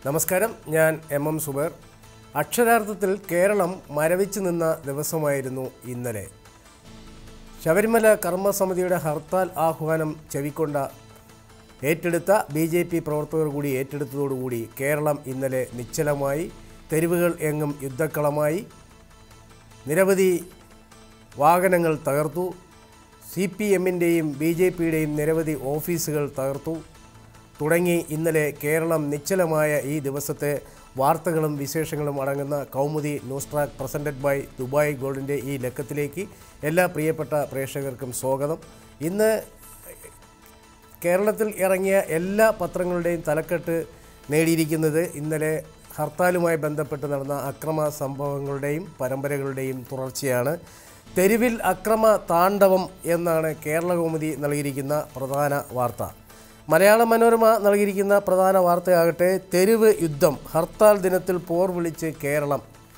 നമസ്കാരം ഞാൻ M M Zubair അക്ഷരാർത്ഥത്തിൽ കേരളം മരവിച്ചു നിന്ന ദിവസമായിരുന്നു ഇന്നലെ ശബരിമല കർമ്മസമിതിയുടെ ഹർത്താൽ ആഹ്വാനം ചെവിക്കൊണ്ട ഏറ്റെടുത്ത ബി ജെ പി പ്രവർത്തകർ കൂടി ഏറ്റെടുത്തതോടുകൂടി കേരളം ഇന്നലെ നിശ്ചലമായി തെരുവുകൾ എങ്ങും യുദ്ധക്കളമായി നിരവധി വാഹനങ്ങൾ തകർത്തു സി പി എമ്മിൻ്റെയും ബി ജെ പിയുടെയും നിരവധി ഓഫീസുകൾ തകർത്തു തുടങ്ങി ഇന്നലെ കേരളം നിശ്ചലമായ ഈ ദിവസത്തെ വാർത്തകളും വിശേഷങ്ങളും അടങ്ങുന്ന Kaumudi news track presented by Dubai ഗോൾഡിൻ്റെ ഈ ലക്കത്തിലേക്ക് എല്ലാ പ്രിയപ്പെട്ട പ്രേക്ഷകർക്കും സ്വാഗതം ഇന്ന് കേരളത്തിൽ ഇറങ്ങിയ എല്ലാ പത്രങ്ങളുടെയും തലക്കെട്ട് നേടിയിരിക്കുന്നത് ഇന്നലെ ഹർത്താലുമായി ബന്ധപ്പെട്ട് നടന്ന അക്രമ സംഭവങ്ങളുടെയും പരമ്പരകളുടെയും തുടർച്ചയാണ് തെരുവിൽ അക്രമ താണ്ഡവം എന്നാണ് കേരളകൗമുദി നൽകിയിരിക്കുന്ന പ്രധാന വാർത്ത മലയാള മനോരമ നൽകിയിരിക്കുന്ന പ്രധാന വാർത്തയാകട്ടെ തെരുവ് യുദ്ധം ഹർത്താൽ ദിനത്തിൽ പോർ വിളിച്ച് കേരളം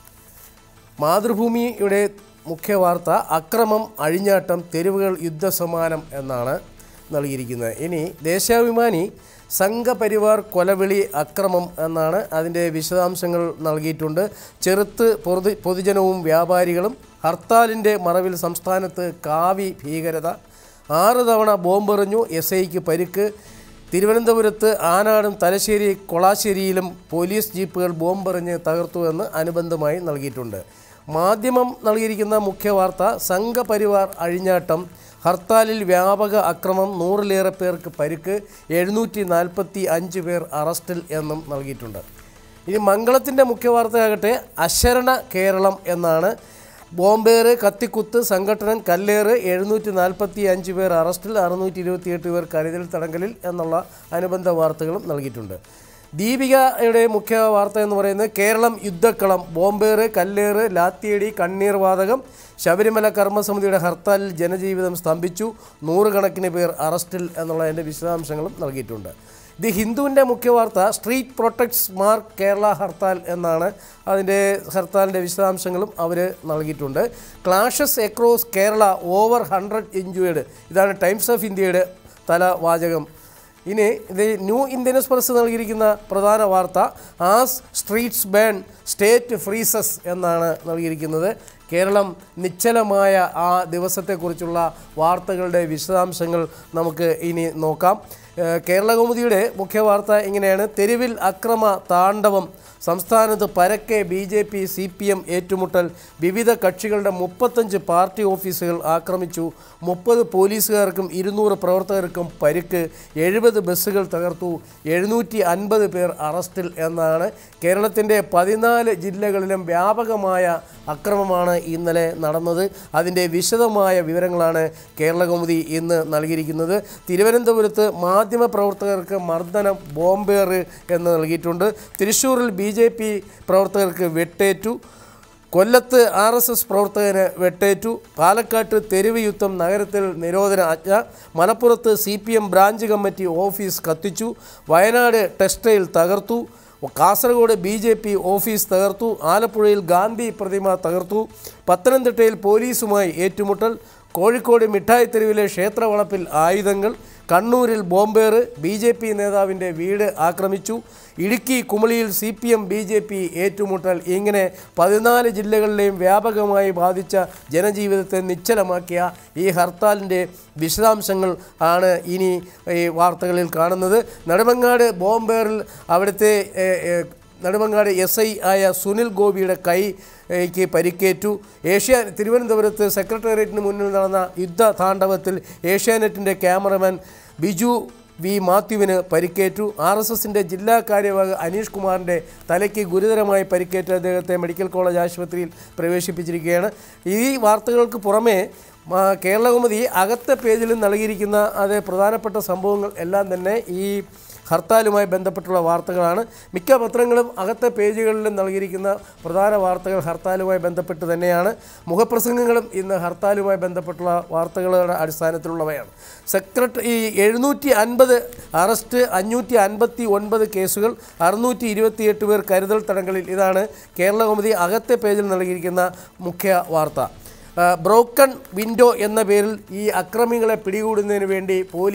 മാതൃഭൂമിയുടെ മുഖ്യ വാർത്ത അക്രമം അഴിഞ്ഞാട്ടം തെരുവുകൾ യുദ്ധസമാനം എന്നാണ് നൽകിയിരിക്കുന്നത് ഇനി ദേശാഭിമാനി സംഘപരിവാർ കൊലവിളി അക്രമം എന്നാണ് അതിൻ്റെ വിശദാംശങ്ങൾ നൽകിയിട്ടുണ്ട് ചെറുത്ത് പൊതു പൊതുജനവും വ്യാപാരികളും ഹർത്താലിൻ്റെ മറവിൽ സംസ്ഥാനത്ത് കാവി ഭീകരത ആറ് തവണ ബോംബെറിഞ്ഞു എസ് ഐക്ക് പരിക്ക് തിരുവനന്തപുരത്ത് ആനാടും തലശ്ശേരി കൊളാശ്ശേരിയിലും പോലീസ് ജീപ്പുകൾ ബോംബെറിഞ്ഞ് തകർത്തുവെന്ന് അനുബന്ധമായി നൽകിയിട്ടുണ്ട് മാധ്യമം നൽകിയിരിക്കുന്ന മുഖ്യ വാർത്ത സംഘപരിവാർ അഴിഞ്ഞാട്ടം ഹർത്താലിൽ വ്യാപക അക്രമം നൂറിലേറെ പേർക്ക് പരിക്ക് എഴുന്നൂറ്റി നാൽപ്പത്തി അഞ്ച് പേർ അറസ്റ്റിൽ എന്നും നൽകിയിട്ടുണ്ട് ഇനി മംഗളത്തിൻ്റെ മുഖ്യ വാർത്തയാകട്ടെ അശരണ കേരളം എന്നാണ് ബോംബേറ് കത്തിക്കുത്ത് സംഘടനം കല്ലേറ് എഴുന്നൂറ്റി നാൽപ്പത്തി അഞ്ച് പേർ അറസ്റ്റിൽ അറുന്നൂറ്റി ഇരുപത്തിയെട്ട് പേർ കരുതൽ തടങ്കലിൽ എന്നുള്ള അനുബന്ധ വാർത്തകളും നൽകിയിട്ടുണ്ട് ദീപികയുടെ മുഖ്യ വാർത്ത എന്ന് പറയുന്നത് കേരളം യുദ്ധക്കളം ബോംബേറ് കല്ലേറ് ലാത്തിയടി കണ്ണീർ വാതകം ശബരിമല കർമ്മസമിതിയുടെ ഹർത്താലിൽ ജനജീവിതം സ്തംഭിച്ചു നൂറുകണക്കിന് പേർ അറസ്റ്റിൽ എന്നുള്ളതിൻ്റെ വിശദാംശങ്ങളും നൽകിയിട്ടുണ്ട് ദി ഹിന്ദുവിൻ്റെ മുഖ്യ വാർത്ത street protests mark Kerala hartal എന്നാണ് അതിൻ്റെ ഹർത്താലിൻ്റെ വിശദാംശങ്ങളും അവർ നൽകിയിട്ടുണ്ട് clashes across Kerala over hundred injured ഇതാണ് ടൈംസ് ഓഫ് ഇന്ത്യയുടെ തലവാചകം ഇനി ഇത് ന്യൂ ഇന്ത്യൻ എക്സ്പ്രസ് നൽകിയിരിക്കുന്ന പ്രധാന വാർത്ത as streets ban state freezes എന്നാണ് നൽകിയിരിക്കുന്നത് കേരളം നിശ്ചലമായ ആ ദിവസത്തെക്കുറിച്ചുള്ള വാർത്തകളുടെ വിശദാംശങ്ങൾ നമുക്ക് ഇനി നോക്കാം ഏഹ് കേരളകൗമുദിയുടെ മുഖ്യ വാർത്ത ഇങ്ങനെയാണ് തെരുവിൽ അക്രമ താണ്ഡവം സംസ്ഥാനത്ത് പരക്കെ B J P C P M ഏറ്റുമുട്ടൽ വിവിധ കക്ഷികളുടെ മുപ്പത്തഞ്ച് പാർട്ടി ഓഫീസുകൾ ആക്രമിച്ചു മുപ്പത് പോലീസുകാർക്കും ഇരുന്നൂറ് പ്രവർത്തകർക്കും പരിക്ക് എഴുപത് ബസ്സുകൾ തകർത്തു എഴുന്നൂറ്റി അൻപത് പേർ അറസ്റ്റിൽ എന്നാണ് കേരളത്തിൻ്റെ പതിനാല് ജില്ലകളിലും വ്യാപകമായ അക്രമമാണ് ഇന്നലെ നടന്നത് അതിൻ്റെ വിശദമായ വിവരങ്ങളാണ് കേരളകൗമുദി ഇന്ന് നൽകിയിരിക്കുന്നത് തിരുവനന്തപുരത്ത് മാധ്യമപ്രവർത്തകർക്ക് മർദ്ദനം ബോംബേറ് എന്ന് നൽകിയിട്ടുണ്ട് തൃശ്ശൂരിൽ ബി ജെ പി പ്രവർത്തകർക്ക് വെട്ടേറ്റു കൊല്ലത്ത് ആർ എസ് എസ് പ്രവർത്തകന് വെട്ടേറ്റു പാലക്കാട്ട് തെരുവ് യുദ്ധം നഗരത്തിൽ നിരോധന ആജ്ഞ മലപ്പുറത്ത് C P M branch committee office കത്തിച്ചു വയനാട് ടെക്സ്റ്റൈൽ തകർത്തു Kasaragod B J P office തകർത്തു ആലപ്പുഴയിൽ ഗാന്ധി പ്രതിമ തകർത്തു പത്തനംതിട്ടയിൽ പോലീസുമായി ഏറ്റുമുട്ടൽ കോഴിക്കോട് മിഠായി തെരുവിലെ ക്ഷേത്രവളപ്പിൽ ആയുധങ്ങൾ കണ്ണൂരിൽ ബോംബേറ് ബി ജെ പി നേതാവിൻ്റെ വീട് ആക്രമിച്ചു ഇടുക്കി കുമളിയിൽ C P M B J P ഏറ്റുമുട്ടൽ ഇങ്ങനെ പതിനാല് ജില്ലകളിലെയും വ്യാപകമായി ബാധിച്ച ജനജീവിതത്തെ നിശ്ചലമാക്കിയ ഈ ഹർത്താലിൻ്റെ വിശദാംശങ്ങൾ ആണ് ഇനി ഈ വാർത്തകളിൽ കാണുന്നത് നെടുമങ്ങാട് ബോംബേറിൽ അവിടുത്തെ ഏ, ഏ, നെടുമങ്ങാട് എസ് ഐ ആയ സുനിൽ ഗോപിയുടെ കൈക്ക് പരിക്കേറ്റു ഏഷ്യ തിരുവനന്തപുരത്ത് സെക്രട്ടേറിയറ്റിന് മുന്നിൽ നടന്ന യുദ്ധ താണ്ഡവത്തിൽ ഏഷ്യാനെറ്റിൻ്റെ ക്യാമറമാൻ ബിജു വി മാത്യുവിന് പരിക്കേറ്റു ആർ എസ് എസിൻ്റെ ജില്ലാ കാര്യവാഹ് അനീഷ് കുമാറിൻ്റെ തലയ്ക്ക് ഗുരുതരമായി പരിക്കേറ്റ അദ്ദേഹത്തെ മെഡിക്കൽ കോളേജ് ആശുപത്രിയിൽ പ്രവേശിപ്പിച്ചിരിക്കുകയാണ് ഈ വാർത്തകൾക്ക് പുറമേ മാ- കേരളകൗമുദി അകത്തെ പേജിലും നൽകിയിരിക്കുന്ന അത് പ്രധാനപ്പെട്ട സംഭവങ്ങൾ എല്ലാം തന്നെ ഈ ഹർത്താലുമായി ബന്ധപ്പെട്ടുള്ള വാർത്തകളാണ് മിക്ക പത്രങ്ങളും അകത്തെ പേജുകളിലും നൽകിയിരിക്കുന്ന പ്രധാന വാർത്തകൾ ഹർത്താലുമായി ബന്ധപ്പെട്ട് തന്നെയാണ് മുഖപ്രസംഗങ്ങളും ഇന്ന് ഹർത്താലുമായി ബന്ധപ്പെട്ടുള്ള വാർത്തകളുടെ അടിസ്ഥാനത്തിലുള്ളവയാണ് സെക്രട്ടറി ഈ എഴുന്നൂറ്റി അൻപത് അറസ്റ്റ് അഞ്ഞൂറ്റി അൻപത്തി ഒൻപത് കേസുകൾ അറുന്നൂറ്റി ഇരുപത്തിയെട്ട് പേർ കരുതൽ തടങ്കലിൽ ഇതാണ് കേരളകൗമുദി അകത്തെ പേജിൽ നൽകിയിരിക്കുന്ന മുഖ്യ വാർത്ത ബ്രോക്കൺ വിൻഡോ എന്ന പേരിൽ ഈ അക്രമികളെ പിടികൂടുന്നതിന് വേണ്ടി പോലീസ്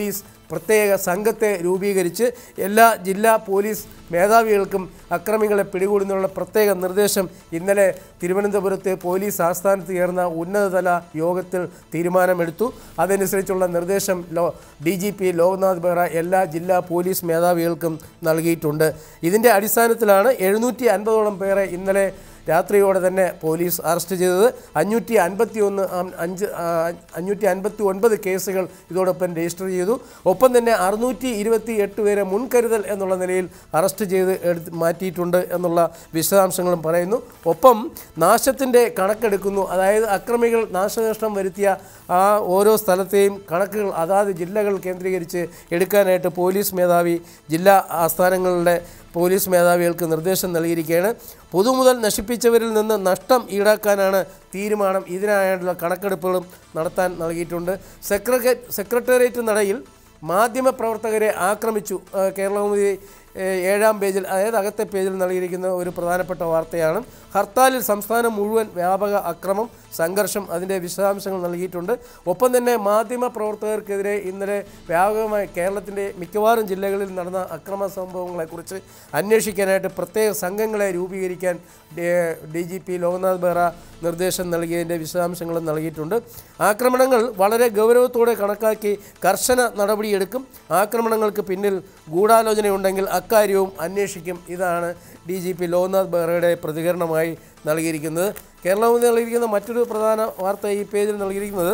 പ്രത്യേക സംഘത്തെ രൂപീകരിച്ച് എല്ലാ ജില്ലാ പോലീസ് മേധാവികൾക്കും അക്രമികളെ പിടികൂടുന്നതിനുള്ള പ്രത്യേക നിർദ്ദേശം ഇന്നലെ തിരുവനന്തപുരത്ത് പോലീസ് ആസ്ഥാനത്ത് ചേർന്ന ഉന്നതതല യോഗത്തിൽ തീരുമാനമെടുത്തു അതനുസരിച്ചുള്ള നിർദ്ദേശം ലോ D G P Loknath Behra എല്ലാ ജില്ലാ പോലീസ് മേധാവികൾക്കും നൽകിയിട്ടുണ്ട് ഇതിൻ്റെ അടിസ്ഥാനത്തിലാണ് എഴുന്നൂറ്റി അൻപതോളം പേരെ ഇന്നലെ രാത്രിയോടെ തന്നെ പോലീസ് അറസ്റ്റ് ചെയ്തത് അഞ്ഞൂറ്റി അൻപത്തി ഒന്ന് അഞ്ച് ആ, അഞ്ഞൂറ്റി അൻപത്തി ഒൻപത് കേസുകൾ ഇതോടൊപ്പം രജിസ്റ്റർ ചെയ്തു ഒപ്പം തന്നെ അറുന്നൂറ്റി ഇരുപത്തി എട്ട് പേരെ മുൻകരുതൽ എന്നുള്ള നിലയിൽ അറസ്റ്റ് ചെയ്ത് എടുത്ത് മാറ്റിയിട്ടുണ്ട് എന്നുള്ള വിശദാംശങ്ങളും പറയുന്നു ഒപ്പം നാശത്തിൻ്റെ കണക്കെടുക്കുന്നു അതായത് അക്രമികൾ നാശനഷ്ടം വരുത്തിയ ആ ഓരോ സ്ഥലത്തെയും കണക്കുകൾ അതാത് ജില്ലകൾ കേന്ദ്രീകരിച്ച് എടുക്കാനായിട്ട് പോലീസ് മേധാവി ജില്ലാ ആസ്ഥാനങ്ങളുടെ പോലീസ് മേധാവികൾക്ക് നിർദ്ദേശം നൽകിയിരിക്കുകയാണ് പൊതുമുതൽ നശിപ്പിച്ചവരിൽ നിന്ന് നഷ്ടം ഈടാക്കാനാണ് തീരുമാനം ഇതിനായുള്ള കണക്കെടുപ്പുകളും നടത്താൻ നൽകിയിട്ടുണ്ട് സെക്രട്ടറി സെക്രട്ടേറിയറ്റ് നടയിൽ മാധ്യമപ്രവർത്തകരെ ആക്രമിച്ചു ആ, കേരളകൗമുദി ഏ, ഏഴാം പേജിൽ അതായത് അകത്തെ പേജിൽ നൽകിയിരിക്കുന്ന ഒരു പ്രധാനപ്പെട്ട വാർത്തയാണ് ഹർത്താലിൽ സംസ്ഥാനം മുഴുവൻ വ്യാപക അക്രമം സംഘർഷം അതിൻ്റെ വിശദാംശങ്ങൾ നൽകിയിട്ടുണ്ട് ഒപ്പം തന്നെ മാധ്യമ പ്രവർത്തകർക്കെതിരെ ഇന്നലെ വ്യാപകമായി കേരളത്തിൻ്റെ മിക്കവാറും ജില്ലകളിൽ നടന്ന അക്രമ സംഭവങ്ങളെക്കുറിച്ച് അന്വേഷിക്കാനായിട്ട് പ്രത്യേക സംഘങ്ങളെ രൂപീകരിക്കാൻ D G P Loknath Behra നിർദ്ദേശം നൽകിയതിൻ്റെ വിശദാംശങ്ങളും നൽകിയിട്ടുണ്ട് ആക്രമണങ്ങൾ വളരെ ഗൗരവത്തോടെ കണക്കാക്കി കർശന നടപടിയെടുക്കും ആക്രമണങ്ങൾക്ക് പിന്നിൽ ഗൂഢാലോചനയുണ്ടെങ്കിൽ അക്കാര്യവും അന്വേഷിക്കും ഇതാണ് ഡി ജി പി ലോക്നാഥ് ബെഹ്റയുടെ പ്രതികരണമായി നൽകിയിരിക്കുന്നത് കേരളത്തിൽ നൽകിയിരിക്കുന്ന മറ്റൊരു പ്രധാന വാർത്ത ഈ പേജിൽ നൽകിയിരിക്കുന്നത്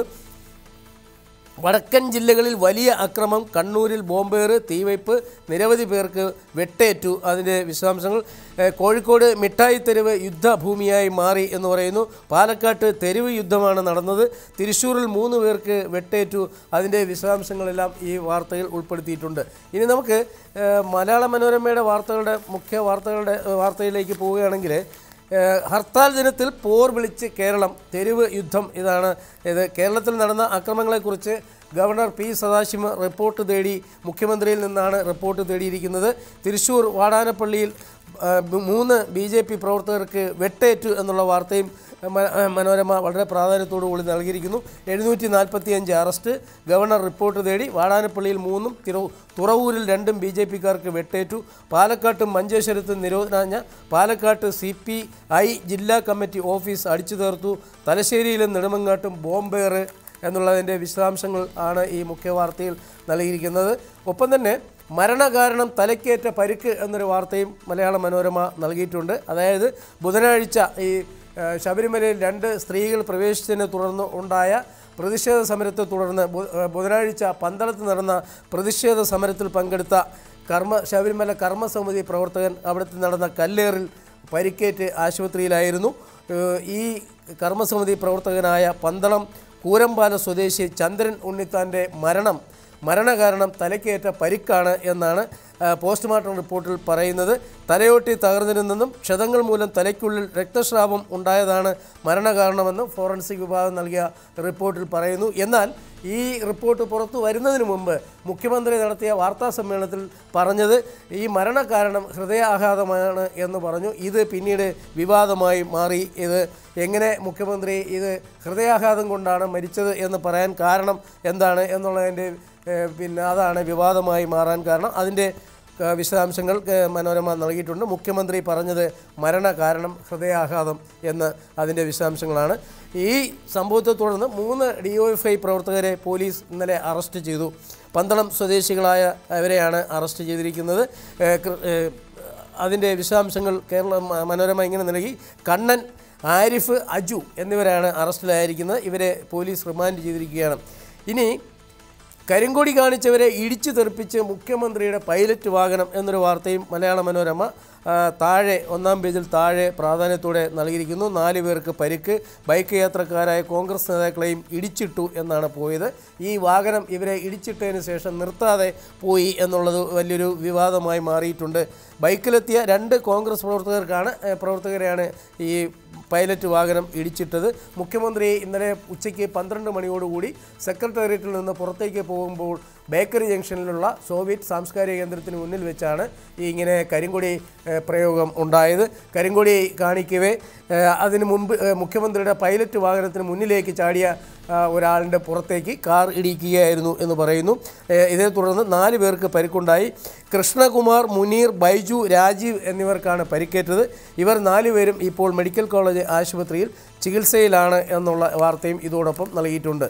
വടക്കൻ ജില്ലകളിൽ വലിയ അക്രമം കണ്ണൂരിൽ ബോംബേറ് തീവയ്പ് നിരവധി പേർക്ക് വെട്ടേറ്റു അതിൻ്റെ വിശദാംശങ്ങൾ ഏഹ്, കോഴിക്കോട് മിഠായി തെരുവ് യുദ്ധഭൂമിയായി മാറി എന്ന് പറയുന്നു പാലക്കാട്ട് തെരുവ് യുദ്ധമാണ് നടന്നത് തൃശ്ശൂരിൽ മൂന്ന് പേർക്ക് വെട്ടേറ്റു അതിൻ്റെ വിശദാംശങ്ങളെല്ലാം ഈ വാർത്തയിൽ ഉൾപ്പെടുത്തിയിട്ടുണ്ട് ഇനി നമുക്ക് ഏഹ്, മലയാള മനോരമയുടെ വാർത്തകളുടെ മുഖ്യ വാർത്തകളുടെ ഏഹ്, വാർത്തയിലേക്ക് പോവുകയാണെങ്കിൽ ഏഹ് ഹർത്താൽ ദിനത്തിൽ പോർ വിളിച്ച് കേരളം തെരുവ് യുദ്ധം ഇതാണ് ഇത് കേരളത്തിൽ നടന്ന അക്രമങ്ങളെക്കുറിച്ച് ഗവർണർ പി സദാശിവം റിപ്പോർട്ട് തേടി മുഖ്യമന്ത്രിയിൽ നിന്നാണ് റിപ്പോർട്ട് തേടിയിരിക്കുന്നത് തൃശ്ശൂർ വാടാനപ്പള്ളിയിൽ ആ, മൂന്ന് ബി ജെ പി പ്രവർത്തകർക്ക് വെട്ടേറ്റു എന്നുള്ള വാർത്തയും മ- മനോരമ വളരെ പ്രാധാന്യത്തോടു കൂടി നൽകിയിരിക്കുന്നു എഴുന്നൂറ്റി നാൽപ്പത്തി അഞ്ച് അറസ്റ്റ് ഗവർണർ റിപ്പോർട്ട് തേടി വാടാനപ്പള്ളിയിൽ മൂന്നും തിരു തുറവൂരിൽ രണ്ടും ബി ജെ പിക്കാർക്ക് വെട്ടേറ്റു പാലക്കാട്ടും മഞ്ചേശ്വരത്തും നിരോധനാജ്ഞ പാലക്കാട്ട് സി പി ഐ ജില്ലാ കമ്മിറ്റി ഓഫീസ് അടിച്ചു തീർത്തു തലശ്ശേരിയിലും നെടുമങ്ങാട്ടും ബോംബേറ് എന്നുള്ളതിൻ്റെ വിശദാംശങ്ങൾ ആണ് ഈ മുഖ്യ വാർത്തയിൽ നൽകിയിരിക്കുന്നത് ഒപ്പം തന്നെ മരണകാരണം തലക്കേറ്റ പരിക്ക് എന്നൊരു വാർത്തയും മലയാള മനോരമ നൽകിയിട്ടുണ്ട് അതായത് ബുധനാഴ്ച ഈ ആ, ശബരിമലയിൽ രണ്ട് സ്ത്രീകൾ പ്രവേശിച്ചതിനെ തുടർന്ന് ഉണ്ടായ പ്രതിഷേധ സമരത്തെ തുടർന്ന് ബു- ആ, ബുധനാഴ്ച പന്തളത്ത് നടന്ന പ്രതിഷേധ സമരത്തിൽ പങ്കെടുത്ത കർമ്മ ശബരിമല കർമ്മസമിതി പ്രവർത്തകൻ അവിടുത്തെ നടന്ന കല്ലേറിൽ പരിക്കേറ്റ് ആശുപത്രിയിലായിരുന്നു ഏഹ് ഈ കർമ്മസമിതി പ്രവർത്തകനായ പന്തളം കൂരമ്പാല സ്വദേശി ചന്ദ്രൻ ഉണ്ണിത്താൻ്റെ മരണം മരണകാരണം തലക്കേറ്റ പരിക്കാണ് എന്നാണ് ആ, പോസ്റ്റ്മോർട്ടം റിപ്പോർട്ടിൽ പറയുന്നത് തലയോട്ടി തകർന്നതിൽ നിന്നും ക്ഷതങ്ങൾ മൂലം തലയ്ക്കുള്ളിൽ രക്തസ്രാവം ഉണ്ടായതാണ് മരണകാരണമെന്ന് ഫോറൻസിക് വിഭാഗം നൽകിയ റിപ്പോർട്ടിൽ പറയുന്നു എന്നാൽ ഈ റിപ്പോർട്ട് പുറത്തു വരുന്നതിന് മുമ്പ് മുഖ്യമന്ത്രി നടത്തിയ വാർത്താ സമ്മേളനത്തിൽ പറഞ്ഞത് ഈ മരണകാരണം ഹൃദയാഘാതമാണ് എന്ന് പറഞ്ഞു ഇത് പിന്നീട് വിവാദമായി മാറി ഇത് എങ്ങനെ മുഖ്യമന്ത്രി ഇത് ഹൃദയാഘാതം കൊണ്ടാണ് മരിച്ചത് എന്ന് പറയാൻ കാരണം എന്താണ് എന്നുള്ളതിൻ്റെ ഏഹ്, പിന്നെ അതാണ് വിവാദമായി മാറാൻ കാരണം അതിൻ്റെ ഏഹ്, വിശദാംശങ്ങൾ ഏഹ്, മനോരമ നൽകിയിട്ടുണ്ട് മുഖ്യമന്ത്രി പറഞ്ഞത് മരണ കാരണം ഹൃദയാഘാതം എന്ന് അതിൻ്റെ വിശദാംശങ്ങളാണ് ഈ സംഭവത്തെ തുടർന്ന് മൂന്ന് ഡി ഒ എഫ് ഐ പ്രവർത്തകരെ പോലീസ് ഇന്നലെ അറസ്റ്റ് ചെയ്തു പന്തളം സ്വദേശികളായ അവരെയാണ് അറസ്റ്റ് ചെയ്തിരിക്കുന്നത് ഏഹ്, കൃ- ഏഹ്, അതിൻ്റെ വിശദാംശങ്ങൾ കേരള മ- മനോരമ ഇങ്ങനെ നൽകി കണ്ണൻ ആരിഫ് അജു എന്നിവരാണ് അറസ്റ്റിലായിരിക്കുന്നത് ഇവരെ പോലീസ് റിമാൻഡ് ചെയ്തിരിക്കുകയാണ് ഇനി കരിങ്കൊടി കാണിച്ചവരെ ഇടിച്ചു തെറിപ്പിച്ച് മുഖ്യമന്ത്രിയുടെ പൈലറ്റ് വാഹനം എന്നൊരു വാർത്തയും മലയാള മനോരമ ആ, താഴെ ഒന്നാം പേജിൽ താഴെ പ്രാധാന്യത്തോടെ നൽകിയിരിക്കുന്നു നാല് പേർക്ക് പരിക്ക് ബൈക്ക് യാത്രക്കാരായ കോൺഗ്രസ് നേതാക്കളെയും ഇടിച്ചിട്ടു എന്നാണ് പോയത് ഈ വാഹനം ഇവരെ ഇടിച്ചിട്ടതിന് ശേഷം നിർത്താതെ പോയി എന്നുള്ളത് വലിയൊരു വിവാദമായി മാറിയിട്ടുണ്ട് ബൈക്കിലെത്തിയ രണ്ട് കോൺഗ്രസ് പ്രവർത്തകർക്കാണ് ഏ, പ്രവർത്തകരെയാണ് ഈ പൈലറ്റ് വാഹനം ഇടിച്ചിട്ടത് മുഖ്യമന്ത്രി ഇന്നലെ ഉച്ചയ്ക്ക് പന്ത്രണ്ട് മണിയോടുകൂടി സെക്രട്ടേറിയറ്റിൽ നിന്ന് പുറത്തേക്ക് പോകുമ്പോൾ ബേക്കറി ജംഗ്ഷനിലുള്ള സോവിയറ്റ് സാംസ്കാരിക കേന്ദ്രത്തിന് മുന്നിൽ വെച്ചാണ് ഈ ഇങ്ങനെ കരിങ്കൊടി ഏഹ്, പ്രയോഗം ഉണ്ടായത് കരിങ്കൊടി കാണിക്കവേ ഏഹ്, അതിന് മുമ്പ് ഏഹ്, മുഖ്യമന്ത്രിയുടെ പൈലറ്റ് വാഹനത്തിന് മുന്നിലേക്ക് ചാടിയ ആ, ഒരാളിൻ്റെ പുറത്തേക്ക് കാർ ഇടിക്കുകയായിരുന്നു എന്ന് പറയുന്നു ഏഹ്, ഇതേ തുടർന്ന് നാല് പേർക്ക് പരിക്കുണ്ടായി കൃഷ്ണകുമാർ മുനീർ ബൈജു രാജീവ് എന്നിവർക്കാണ് പരിക്കേറ്റത് ഇവർ നാലുപേരും ഇപ്പോൾ മെഡിക്കൽ കോളേജ് ആശുപത്രിയിൽ ചികിത്സയിലാണ് എന്നുള്ള വാർത്തയും ഇതോടൊപ്പം നൽകിയിട്ടുണ്ട്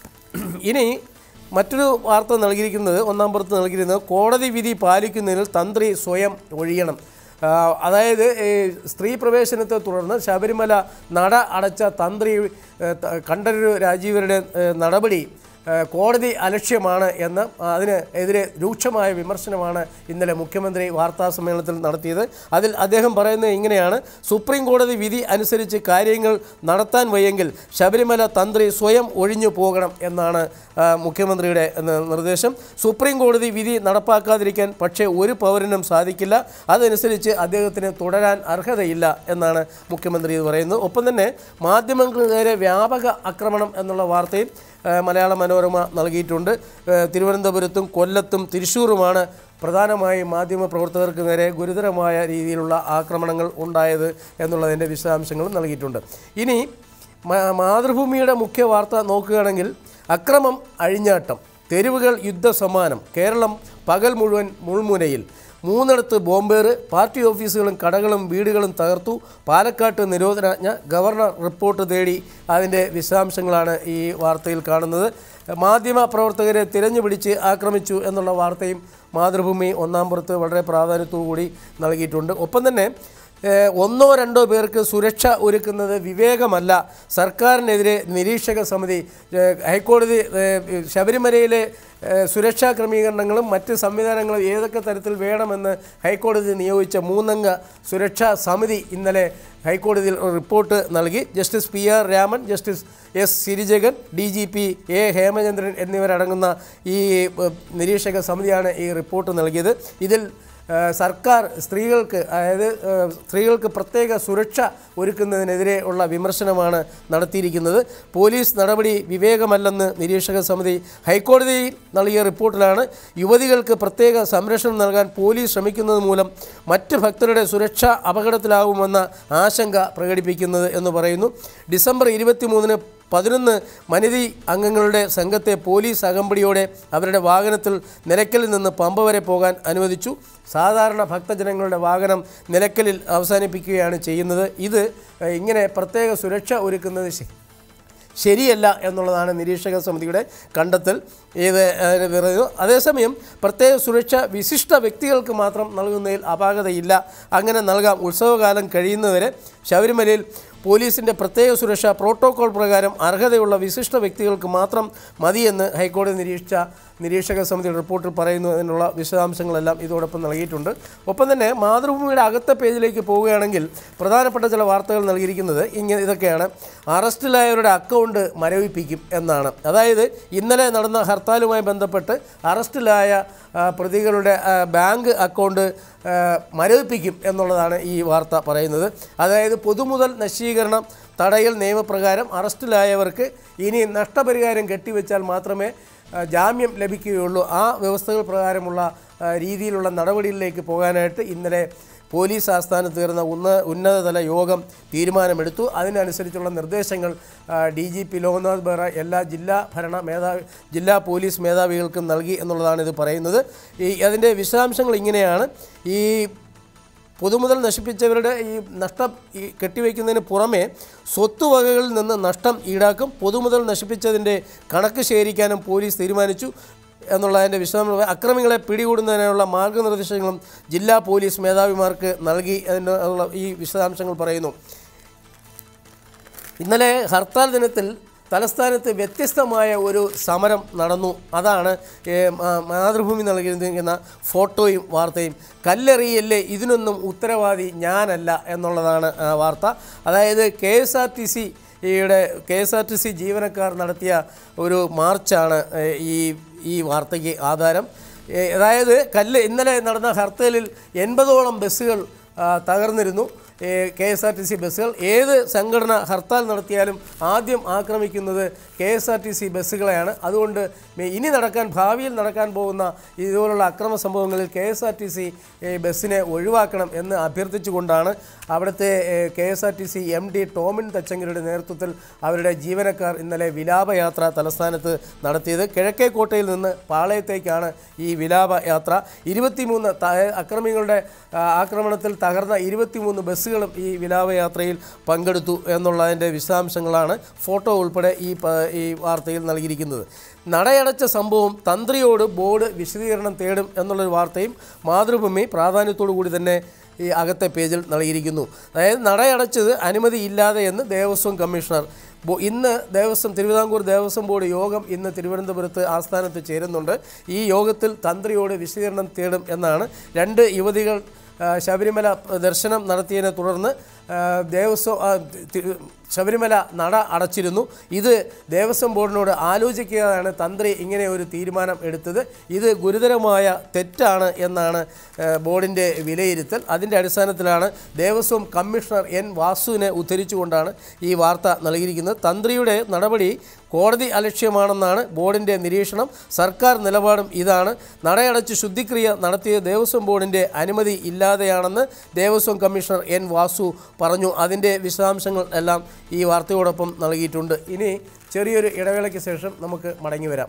ഇനി മറ്റൊരു വാർത്ത നൽകിയിരിക്കുന്നത് ഒന്നാം പുറത്ത് നൽകിയിരുന്നത് കോടതി വിധി പാലിക്കുന്നതിൽ തന്ത്രി സ്വയം ഒഴിയണം ആ, അതായത് ഈ സ്ത്രീ പ്രവേശനത്തെ തുടർന്ന് ശബരിമല നട അടച്ച തന്ത്രി ഏ, ത- കണ്ഠരര് രാജീവരുടെ ഏ, നടപടി ഏ, കോടതി അലക്ഷ്യമാണ് എന്ന് അതിന് എതിരെ രൂക്ഷമായ വിമർശനമാണ് ഇന്നലെ മുഖ്യമന്ത്രി വാർത്താ സമ്മേളനത്തിൽ നടത്തിയത് അതിൽ അദ്ദേഹം പറയുന്നത് ഇങ്ങനെയാണ് സുപ്രീം കോടതി വിധി അനുസരിച്ച് കാര്യങ്ങൾ നടത്താൻ വയ്യെങ്കിൽ ശബരിമല തന്ത്രി സ്വയം ഒഴിഞ്ഞു പോകണം എന്നാണ് ആ, മുഖ്യമന്ത്രിയുടെ ന- നിർദ്ദേശം സുപ്രീം കോടതി വിധി നടപ്പാക്കാതിരിക്കാൻ പക്ഷേ ഒരു പൗരനും സാധിക്കില്ല അതനുസരിച്ച് അദ്ദേഹത്തിന് തുടരാൻ അർഹതയില്ല എന്നാണ് മുഖ്യമന്ത്രി ഇത് പറയുന്നത് ഒപ്പം തന്നെ മാധ്യമങ്ങൾക്ക് നേരെ വ്യാപക ആക്രമണം എന്നുള്ള വാർത്തയും ആ, മലയാള മനോരമ നൽകിയിട്ടുണ്ട് ആ, തിരുവനന്തപുരത്തും കൊല്ലത്തും തൃശ്ശൂരുമാണ് പ്രധാനമായും മാധ്യമ പ്രവർത്തകർക്ക് നേരെ ഗുരുതരമായ രീതിയിലുള്ള ആക്രമണങ്ങൾ ഉണ്ടായത് എന്നുള്ളതിൻ്റെ വിശദാംശങ്ങളും നൽകിയിട്ടുണ്ട് ഇനി മാ- മാതൃഭൂമിയുടെ മുഖ്യ വാർത്ത നോക്കുകയാണെങ്കിൽ അക്രമം അഴിഞ്ഞാട്ടം തെരുവുകൾ യുദ്ധസമാനം കേരളം പകൽ മുഴുവൻ മുൾമുനയിൽ മൂന്നിടത്ത് ബോംബേറ് പാർട്ടി ഓഫീസുകളും കടകളും വീടുകളും തകർത്തു പാലക്കാട്ട് നിരോധനാജ്ഞ ഗവർണർ റിപ്പോർട്ട് തേടി അതിൻ്റെ വിശദാംശങ്ങളാണ് ഈ വാർത്തയിൽ കാണുന്നത് മാധ്യമ പ്രവർത്തകരെ തിരഞ്ഞുപിടിച്ച് ആക്രമിച്ചു എന്നുള്ള വാർത്തയും മാതൃഭൂമി ഒന്നാം പുറത്ത് വളരെ പ്രാധാന്യത്തോടു കൂടി നൽകിയിട്ടുണ്ട് ഒപ്പം തന്നെ ഏഹ്, ഒന്നോ രണ്ടോ പേർക്ക് സുരക്ഷ ഒരുക്കുന്നത് വിവേകമല്ല സർക്കാരിനെതിരെ നിരീക്ഷക സമിതി ഏഹ്, ഹൈക്കോടതി ഏഹ്, ശബരിമലയിലെ ഏഹ്, സുരക്ഷാ ക്രമീകരണങ്ങളും മറ്റ് സംവിധാനങ്ങളും ഏതൊക്കെ തരത്തിൽ വേണമെന്ന് ഹൈക്കോടതി നിയോഗിച്ച മൂന്നംഗ സുരക്ഷാ സമിതി ഇന്നലെ ഹൈക്കോടതിയിൽ ഒരു റിപ്പോർട്ട് നൽകി justice P R Raman justice S Sirijagan D G P A Hemachandran എന്നിവരടങ്ങുന്ന ഈ ഏഹ്, നിരീക്ഷക സമിതിയാണ് ഈ റിപ്പോർട്ട് നൽകിയത് ഇതിൽ ഏഹ് സർക്കാർ സ്ത്രീകൾക്ക് അതായത് ഏഹ് സ്ത്രീകൾക്ക് പ്രത്യേക സുരക്ഷ ഒരുക്കുന്നതിനെതിരെ ഉള്ള വിമർശനമാണ് നടത്തിയിരിക്കുന്നത് പോലീസ് നടപടി വിവേകമല്ലെന്ന് നിരീക്ഷക സമിതി ഹൈക്കോടതിയിൽ നൽകിയ റിപ്പോർട്ടിലാണ് യുവതികൾക്ക് പ്രത്യേക സംരക്ഷണം നൽകാൻ പോലീസ് ശ്രമിക്കുന്നത് മൂലം മറ്റ് ഭക്തരുടെ സുരക്ഷ അപകടത്തിലാകുമെന്ന ആശങ്ക പ്രകടിപ്പിക്കുന്നത് എന്ന് പറയുന്നു ഡിസംബർ ഇരുപത്തിമൂന്നിന് പതിനൊന്ന് വനിതി അംഗങ്ങളുടെ സംഘത്തെ പോലീസ് അകമ്പടിയോടെ അവരുടെ വാഹനത്തിൽ നിലയ്ക്കലിൽ നിന്ന് പമ്പ വരെ പോകാൻ അനുവദിച്ചു സാധാരണ ഭക്തജനങ്ങളുടെ വാഹനം നിലയ്ക്കലിൽ അവസാനിപ്പിക്കുകയാണ് ചെയ്യുന്നത് ഇത് ഏഹ്, ഇങ്ങനെ പ്രത്യേക സുരക്ഷ ഒരുക്കുന്നത് ശ- ശരിയല്ല എന്നുള്ളതാണ് നിരീക്ഷക സമിതിയുടെ കണ്ടെത്തൽ ഇത് അതിന് പറയുന്നു അതേസമയം പ്രത്യേക സുരക്ഷ വിശിഷ്ട വ്യക്തികൾക്ക് മാത്രം നൽകുന്നതിൽ അപാകതയില്ല അങ്ങനെ നൽകാം ഉത്സവകാലം കഴിയുന്നവരെ ശബരിമലയിൽ പോലീസിൻ്റെ പ്രത്യേക സുരക്ഷ പ്രോട്ടോകോൾ പ്രകാരം അർഹതയുള്ള വിശിഷ്ട വ്യക്തികൾക്ക് മാത്രം മതിയെന്ന് ഹൈക്കോടതി നിരീക്ഷിച്ച നിരീക്ഷക സമിതി റിപ്പോർട്ടിൽ പറയുന്നതിനുള്ള വിശദാംശങ്ങളെല്ലാം ഇതോടൊപ്പം നൽകിയിട്ടുണ്ട് ഒപ്പം തന്നെ മാതൃഭൂമിയുടെ അകത്തെ പേജിലേക്ക് പോവുകയാണെങ്കിൽ പ്രധാനപ്പെട്ട ചില വാർത്തകൾ നൽകിയിരിക്കുന്നത് ഇങ്ങനെ ഇതൊക്കെയാണ് അറസ്റ്റിലായവരുടെ അക്കൗണ്ട് മരവിപ്പിക്കും എന്നാണ് അതായത് ഇന്നലെ നടന്ന ഹർത്താലുമായി ബന്ധപ്പെട്ട് അറസ്റ്റിലായ ആ, പ്രതികളുടെ ആ, ബാങ്ക് അക്കൗണ്ട് ആ, മരവിപ്പിക്കും എന്നുള്ളതാണ് ഈ വാർത്ത പറയുന്നത് അതായത് പൊതുമുതൽ നശീകരണം തടയൽ നിയമപ്രകാരം അറസ്റ്റിലായവർക്ക് ഇനി നഷ്ടപരിഹാരം കെട്ടിവെച്ചാൽ മാത്രമേ ആ, ജാമ്യം ലഭിക്കുകയുള്ളൂ ആ വ്യവസ്ഥകൾ പ്രകാരമുള്ള ആ, രീതിയിലുള്ള നടപടികളിലേക്ക് പോകാനായിട്ട് ഇന്നലെ പോലീസ് ആസ്ഥാനത്ത് ചേർന്ന ഉന്ന ഉന്നതതല യോഗം തീരുമാനമെടുത്തു അതിനനുസരിച്ചുള്ള നിർദ്ദേശങ്ങൾ D G P Loknath Behra എല്ലാ ജില്ലാ ഭരണ മേധാവി ജില്ലാ പോലീസ് മേധാവികൾക്കും നൽകി എന്നുള്ളതാണ് ഇത് പറയുന്നത് ഈ അതിൻ്റെ വിശദാംശങ്ങൾ ഇങ്ങനെയാണ് ഈ പൊതുമുതൽ നശിപ്പിച്ചവരുടെ ഈ നഷ്ടം ഈ കെട്ടിവയ്ക്കുന്നതിന് പുറമെ സ്വത്തുവകകളിൽ നിന്ന് നഷ്ടം ഈടാക്കും പൊതുമുതൽ നശിപ്പിച്ചതിൻ്റെ കണക്ക് ശേഖരിക്കാനും പോലീസ് തീരുമാനിച്ചു എന്നുള്ളതിൻ്റെ വിശദാംശം അക്രമികളെ പിടികൂടുന്നതിനുള്ള മാർഗനിർദ്ദേശങ്ങളും ജില്ലാ പോലീസ് മേധാവിമാർക്ക് നൽകി അതിൻ്റെ ഉള്ള ഈ വിശദാംശങ്ങൾ പറയുന്നു ഇന്നലെ ഹർത്താൽ ദിനത്തിൽ തലസ്ഥാനത്ത് വ്യത്യസ്തമായ ഒരു സമരം നടന്നു അതാണ് ഏ, മാ- മാതൃഭൂമി നൽകിയിരിക്കുന്ന ഫോട്ടോയും വാർത്തയും കല്ലെറിയല്ലേ ഇതിനൊന്നും ഉത്തരവാദി ഞാനല്ല എന്നുള്ളതാണ് ആ വാർത്ത അതായത് K S R T C യുടെ K S R T C ജീവനക്കാർ നടത്തിയ ഒരു മാർച്ചാണ് ഏ, ഈ ഈ വാർത്തയ്ക്ക് ആധാരം ഏ, അതായത് കല്ല് ഇന്നലെ നടന്ന ഹർത്താലിൽ എൺപതോളം ബസ്സുകൾ ആ, തകർന്നിരുന്നു K S R T C ബസ്സുകൾ ഏത് സംഘടന ഹർത്താൽ നടത്തിയാലും ആദ്യം ആക്രമിക്കുന്നത് K S R T C ബസ്സുകളെയാണ് അതുകൊണ്ട് മെ- ഇനി നടക്കാൻ ഭാവിയിൽ നടക്കാൻ പോകുന്ന ഇതുപോലുള്ള അക്രമ സംഭവങ്ങളിൽ K S R T C ബസ്സിനെ ഒഴിവാക്കണം എന്ന് അഭ്യർത്ഥിച്ചുകൊണ്ടാണ് അവിടുത്തെ K S R T C M D Tomin തച്ചങ്കരുടെ നേതൃത്വത്തിൽ അവരുടെ ജീവനക്കാർ ഇന്നലെ വിലാപയാത്ര തലസ്ഥാനത്ത് നടത്തിയത് കിഴക്കേക്കോട്ടയിൽ നിന്ന് പാളയത്തേക്കാണ് ഈ വിലാപയാത്ര ഇരുപത്തിമൂന്ന് ത- അക്രമികളുടെ ആ, ആക്രമണത്തിൽ തകർന്ന ഇരുപത്തിമൂന്ന് ബസ്സുകളും ഈ വിലാപയാത്രയിൽ പങ്കെടുത്തു എന്നുള്ളതിൻ്റെ വിശദാംശങ്ങളാണ് ഫോട്ടോ ഉൾപ്പെടെ ഈ പ- ഈ വാർത്തയിൽ നൽകിയിരിക്കുന്നത് നടയടച്ച സംഭവം തന്ത്രിയോട് ബോർഡ് വിശദീകരണം തേടും എന്നുള്ളൊരു വാർത്തയും മാതൃഭൂമി പ്രാധാന്യത്തോടു കൂടി തന്നെ ഈ അകത്തെ പേജിൽ നൽകിയിരിക്കുന്നു അതായത് നടയടച്ചത് അനുമതിയില്ലാതെ എന്ന് ദേവസ്വം കമ്മീഷണർ ബോ- ഇന്ന് ദേവസ്വം തിരുവിതാംകൂർ ദേവസ്വം ബോർഡ് യോഗം ഇന്ന് തിരുവനന്തപുരത്ത് ആസ്ഥാനത്ത് ചേരുന്നുണ്ട് ഈ യോഗത്തിൽ തന്ത്രിയോട് വിശദീകരണം തേടും എന്നാണ് രണ്ട് യുവതികൾ ആ, ശബരിമല ദർശനം നടത്തിയതിനെ തുടർന്ന് ആ, ദേവസ്വം ആ, തി- ശബരിമല നട അടച്ചിരുന്നു ഇത് ദേവസ്വം ബോർഡിനോട് ആലോചിക്കുകയാണ് തന്ത്രി ഇങ്ങനെ ഒരു തീരുമാനം എടുത്തത് ഇത് ഗുരുതരമായ തെറ്റാണ് എന്നാണ് ആ, ബോർഡിൻ്റെ വിലയിരുത്തൽ അതിൻ്റെ അടിസ്ഥാനത്തിലാണ് ദേവസ്വം കമ്മീഷണർ എൻ വാസുവിനെ ഉദ്ധരിച്ചുകൊണ്ടാണ് ഈ വാർത്ത നൽകിയിരിക്കുന്നത് തന്ത്രിയുടെ നടപടി കോടതി അലക്ഷ്യമാണെന്നാണ് ബോർഡിൻ്റെ നിരീക്ഷണം സർക്കാർ നിലപാടും ഇതാണ് നടയടച്ച് ശുദ്ധിക്രിയ നടത്തിയ ദേവസ്വം ബോർഡിൻ്റെ അനുമതി ഇല്ലാതെയാണെന്ന് ദേവസ്വം കമ്മീഷണർ എൻ വാസു പറഞ്ഞു അതിൻ്റെ വിശദാംശങ്ങൾ എല്ലാം ഈ വാർത്തയോടൊപ്പം നൽകിയിട്ടുണ്ട് ഇനി ചെറിയൊരു ഇടവേളയ്ക്ക് ശേഷം നമുക്ക് മടങ്ങി വരാം